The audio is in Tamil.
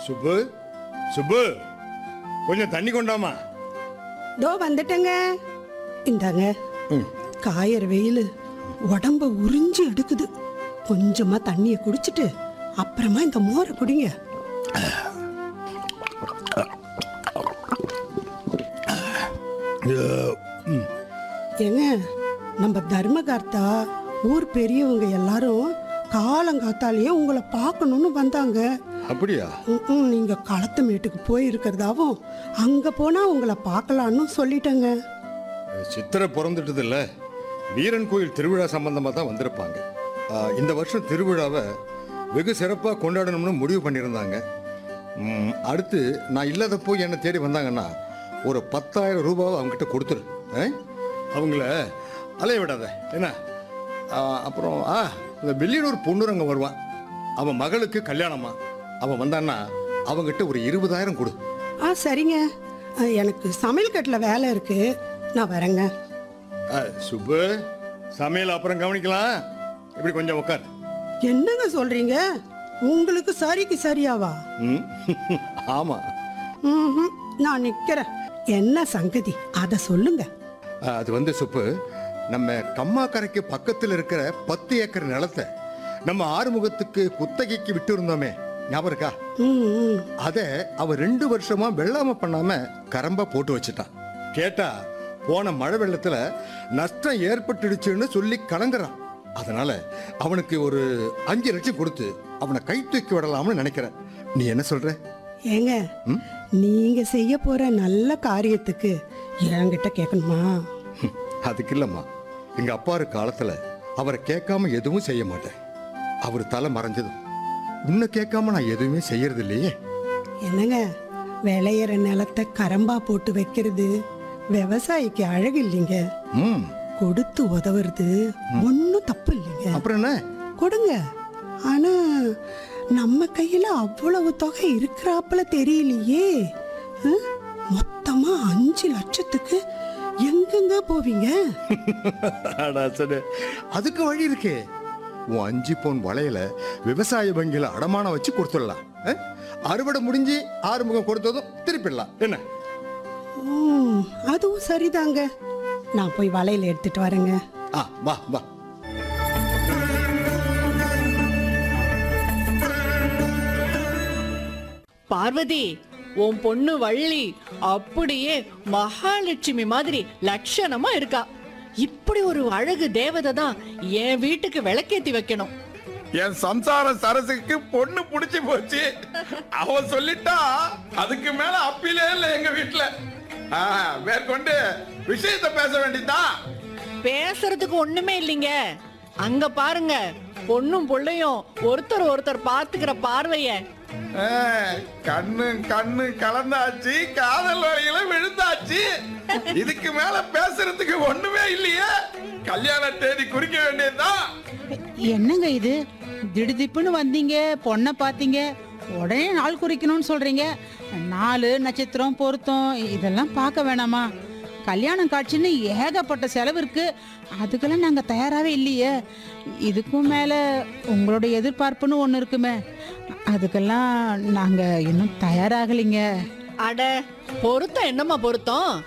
சுப்பு சுப்பு கொஞ்சம் தண்ணி கொண்டாமா தோ வந்துட்டேங்க இந்தாங்க ம் காயற வெயில் உடம்ப உறிஞ்சி எடுக்குது கொஞ்சமா தண்ணிய குடிச்சிட்டு அப்புறமா இந்த மோரை குடிங்க ஏங்க நம்ம தர்மகர்த்தா ஊர் பெரியவங்க எல்லாரும் காலங்காத்தாலேயே உங்களை பார்க்கணும்னு வந்தாங்க அப்படியா ம்ம், நீங்க களத்து மேட்டுக்கு போயிருக்கிறதாவும் அங்க போனா உங்களை பார்க்கலான்னு சொல்லிட்டேங்க சித்திரை பிறந்துட்டது இல்ல வீரன் கோயில் திருவிழா சம்பந்தமா தான் வந்திருப்பாங்க ஆ, இந்த வருஷம் திருவிழாவை வெகு சிறப்பாக கொண்டாடணும்னு முடிவு பண்ணியிருந்தாங்க ம், அடுத்து நான் இல்லாதப்போ என்னை தேடி வந்தாங்கன்னா ஒரு பத்தாயிரம் ரூபாவை அவங்ககிட்ட கொடுத்துரு ஆ? அவங்கள அலைய விடாத என்ன ஆ, அப்புறம் ஆ இந்த வெள்ளியூர் பொண்ணுரங்க வருவான் அவன் மகளுக்கு கல்யாணமா அவன் வந்தான்னா அவங்ககிட்ட ஒரு இருபதாயிரம் கொடு ஆ சரிங்க அ, எனக்கு சமையல் கட்டில் வேலை இருக்கு நான் வரேங்க ஆ, சுப்பு சமையல் அப்புறம் கவனிக்கலாம் இப்படி கொஞ்சம் உட்கார் என்னங்க சொல்றீங்க உங்களுக்கு சரிக்கு சரியாவா ம் ஆமா ம்ஹும், நான் நிக்கிறேன் என்ன சங்கதி அத சொல்லுங்க ஆ, அது வந்து சுப்பு நம்ம கம்மாக்கரைக்கு பக்கத்தில் இருக்கிற பத்து ஏக்கர் நிலத்தை நம்ம ஆறுமுகத்துக்கு குத்தகைக்கு விட்டு இருந்தோமே ஞாபகம் இருக்கா ம், ம். அத அவ ரெண்டு வருஷமா வெள்ளாம பண்ணாம கரம்பா போட்டு வச்சுட்டான் கேட்டா போன மழை வெள்ளத்துல நஷ்டம் ஏற்பட்டுடுச்சுன்னு சொல்லி கலங்குறான் அதனால அவனுக்கு ஒரு அஞ்சு லட்சம் கொடுத்து அவனை கை தூக்கி விடலாம்னு நினைக்கிறேன் நீ என்ன சொல்ற ஏங்க நீங்க செய்ய போற நல்ல காரியத்துக்கு என்கிட்ட கேட்கணுமா ஹம், அதுக்கு இல்லம்மா எங்க அப்பா இருக்க காலத்துல அவரை கேட்காம எதுவும் செய்ய மாட்டேன் அவர் தலை மறைஞ்சதும் உன்னை கேட்காம நான் எதுவுமே செய்யறது இல்லையே என்னங்க விளையிற நிலத்தை கரம்பா போட்டு வைக்கிறது விவசாயிக்கு அழகு இல்லைங்க ம் கொடுத்து உதவுறது ஒன்றும் தப்பு இல்லைங்க அப்புறம் என்ன கொடுங்க ஆனா நம்ம கையில அவ்வளவு தொகை இருக்கிறாப்புல தெரியலையே அஹ்? மொத்தமா அஞ்சு லட்சத்துக்கு எங்கெங்க போவீங்க அடா சரி. அதுக்கு வழி இருக்கே உன் அஞ்சு பவுன் வளையல விவசாய வங்கியில அடமானம் வச்சு கொடுத்துடலாம் அஹ்? அறுவடை முடிஞ்சு ஆறுமுகம் கொடுத்ததும் திருப்பிடலாம் என்ன ம், அதுவும் சரிதாங்க நான் போய் வலையில எடுத்துட்டு வரேங்க ஆ வா வா பார்வதி உன் பொண்ணு வள்ளி அப்படியே மகாலட்சுமி மாதிரி லட்சணமா இருக்கா இப்படி ஒரு அழகு தேவதை தான் என் வீட்டுக்கு விளக்கேத்தி வைக்கணும் என் சம்சார சரசுக்கு பொண்ணு புடிச்சு போச்சு அவ சொல்லிட்டா அதுக்கு மேல அப்பீலே இல்ல எங்க வீட்டுல ஆ, மேற்கொண்டு விஷயத்த பேச வேண்டியதுதான் பேசுறதுக்கு ஒண்ணுமே இல்லைங்க அங்க பாருங்க பொண்ணும் புள்ளையும் ஒருத்தர் ஒருத்தர் பார்த்துக்கிற பார்வைய ஆ, கண்ணு கண்ணு கலந்தாச்சு காதல் வரையில விழுந்தாச்சு இதுக்கு மேல பேசுறதுக்கு ஒண்ணுமே இல்லையே கல்யாண தேதி குறிக்க வேண்டியதுதான் என்னங்க இது திடுதிப்புன்னு வந்தீங்க பொண்ணை பார்த்தீங்க உடனே நாள் குறிக்கணும்னு சொல்றீங்க நாலு நட்சத்திரம் பொருத்தம் இதெல்லாம் பார்க்க வேணாமா கல்யாணம் காட்சின்னு ஏகப்பட்ட செலவு இருக்கு அதுக்கெல்லாம் நாங்கள் தயாராகவே இல்லையே இதுக்கும் மேலே உங்களோட எதிர்பார்ப்புன்னு ஒன்று இருக்குமே அதுக்கெல்லாம் நாங்கள் இன்னும் தயாராகலைங்க அட பொருத்தம் என்னம்மா பொருத்தம்